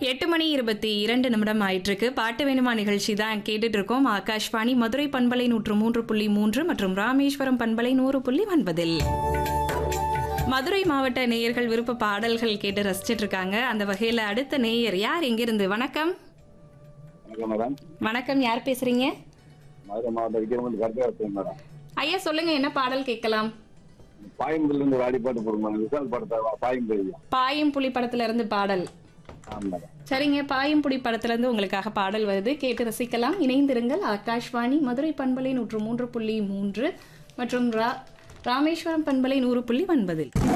எட்டு மணி இருபத்தி இரண்டு நிமிடம் ஆயிட்டிருக்கு பாட்டு வேணுமா நிகழ்ச்சி தான் கேட்டுட்டு இருக்கோம் ஆகாஷ்வாணி மதுரை பண்பலை நூற்று மூன்று புள்ளி மூன்று மற்றும் ராமேஸ்வரம் பண்பலை நூறு புள்ளி ஒன்பதில் மதுரை மாவட்ட நேயர்கள் விருப்ப பாடல்கள் கேட்டு ரசிச்சிட்டு இருக்காங்க அந்த வகையில அடுத்த நேயர் யார் எங்கிருந்து வணக்கம் வணக்கம் மேடம் வணக்கம் யார் பேசுறீங்க மதுரை மாவட்டம் விக்கிரமன் கரெக்டாக இருக்கேன் மேடம் ஐயா சொல்லுங்க என்ன பாடல் கேட்கலாம் பாயம்புல இருந்து வாடி பாட்டு போடுங்க மேடம் விசால் படத்தை பாயம்புலி பாயும் புலி படத்துல இருந்து பாடல் ஆமாம் மேடம் சரிங்க பாயும் புலி படத்துல இருந்து உங்களுக்காக பாடல் வருது கேட்டு ரசிக்கலாம் இணைந்திருங்கள் ஆகாஷ்வாணி மதுரை பண்பலை நூற்று மூன்று புள்ளி மூன்று மற்றும் ரா ராமேஸ்வரம் பண்பலை நூறு புள்ளி ஒன்பதில்